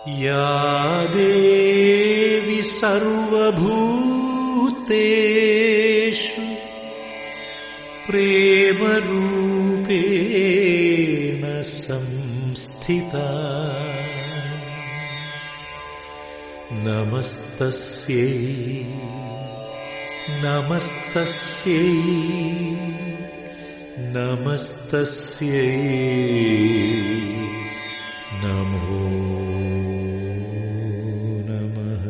या देवी सर्वभूतेषु प्रेमरूपेण संस्थिता नमस्तस्यै नमस्तस्यै नमस्तस्यै नमो नमः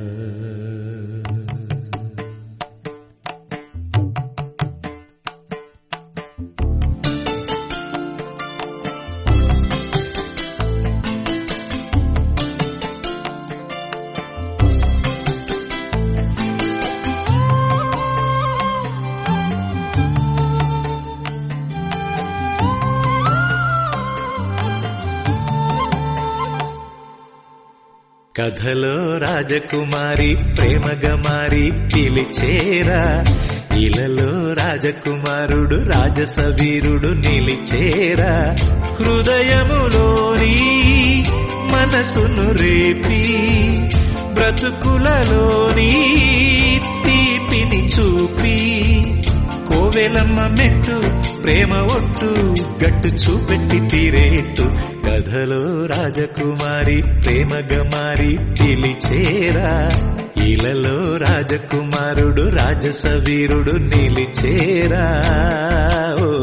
కథలో రాజకుమారి ప్రేమగా మారి పిలిచేరా ఇలలో రాజకుమారుడు రాజసవీరుడు నిలిచేరా హృదయములోని మనసును రేపి బ్రతుకులలోని తీపిని చూపి కోవెలమ్మ మెట్టు ప్రేమ ఒట్టు గట్టు చూపెట్టి తీరేట్టు కథలో రాజకుమారి ప్రేమగా మారి పిలిచేరా ఇలలో రాజకుమారుడు రాజసవీరుడు నిలిచేరా ఓ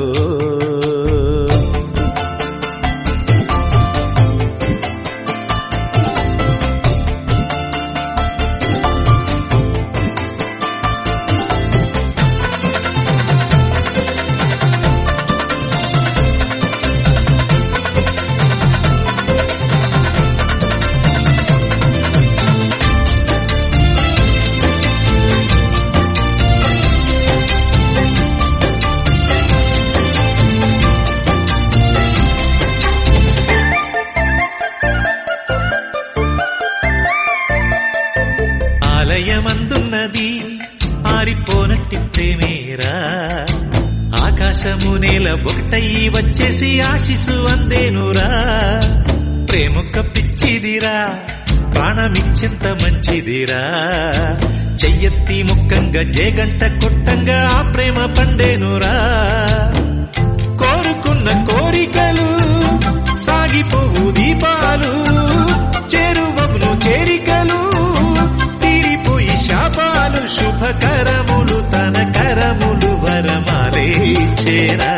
ఆలయమందున్నది ఆరిపోనట్టి ప్రేమేరా ఆకాశము నేల ఒకటయ్యి వచ్చేసి ఆశిసు అందేనురా ప్రేమొక్క పిచ్చిదిరా ప్రాణమిచ్చెంత మంచిదిరా చెయ్యెత్తి ముక్కంగా జేగంట కొట్టంగా ఆ ప్రేమ పండేనురా కోరుకున్న కోరికలు సాగిపోవు దీపాలు చేరువమును చేరికలు తీరిపోయి శాపాలు శుభకరములు తన కరములు వరమాలే చేరా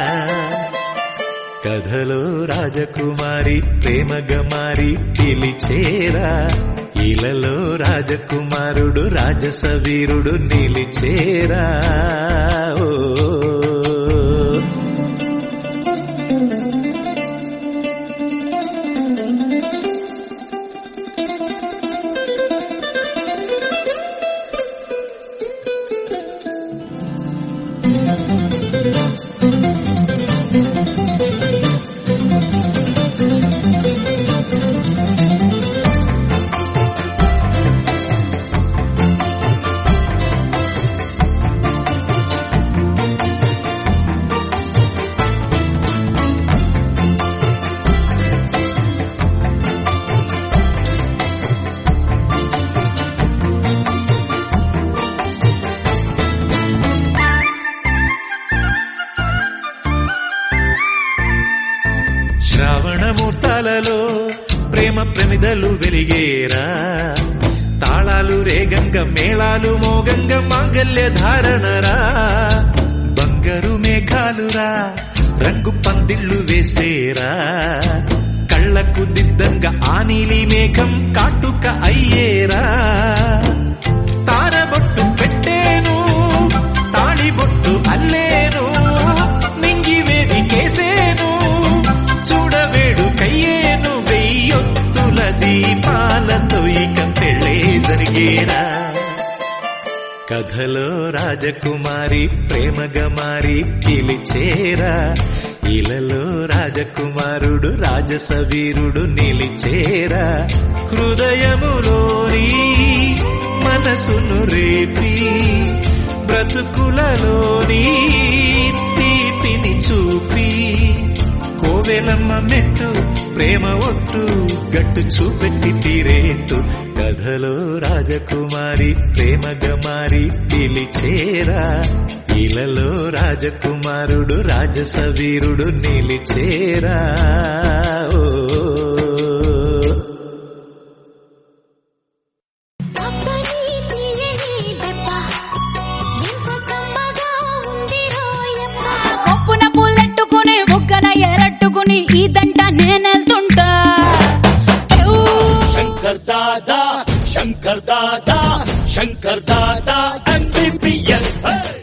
కథలో రాజకుమారి ప్రేమగా మారి పిలిచేరా ఇలలో రాజకుమారుడు రాజసవీరుడు నిలిచేరా ఓ శ్రావణమూర్తాలలో ప్రేమ ప్రమిదలు వెలిగేరా తాళాలు రేగంగ మేళాలు మోగంగ మాంగల్య ధారణరా బంగారు మేఘాలురా రంగు పందిళ్ళు వేసేరా కళ్ళకు దిద్దంగా ఆ నీలి మేఘం కాటుక అయ్యేరా తారబొట్టు పెట్టేను తాళిబొట్టు అల్లేను నింగి వేదికేసేను చూడవేడు కయ్యేను వెయ్యొత్తుల దీపాలతో ఇక పెళ్ళే జరిగేరా కథలో రాజకుమారి ప్రేమగా మారి పిలిచేరా ఇలలో రాజకుమారుడు రాజసవీరుడు నిలిచేరా హృదయములోని మనసును రేపి బ్రతుకులలోని తీపిని చూపి కోవెలమ్మ మెట్టు ప్రేమ ఒట్టు గట్టు చూపెట్టి తీరే ఏంటో కథలో రాజకుమారి ప్రేమగా మారి పిలిచేరా ఇలలో రాజకుమారుడు రాజసవీరుడు నిలిచేరా ఓ అబ్బని తీయని దెబ్బ ఎంత కమ్మగా ఉంది రోయప్ప కొప్పున పుల్లెట్టుకుని బుగ్గన ఎరట్టుకుని ఇదంట నేనెళ్తుంటా శంకర్ దాదా శంకర్ దాదా శంకర్ దాదా ఎంబీబీఎస్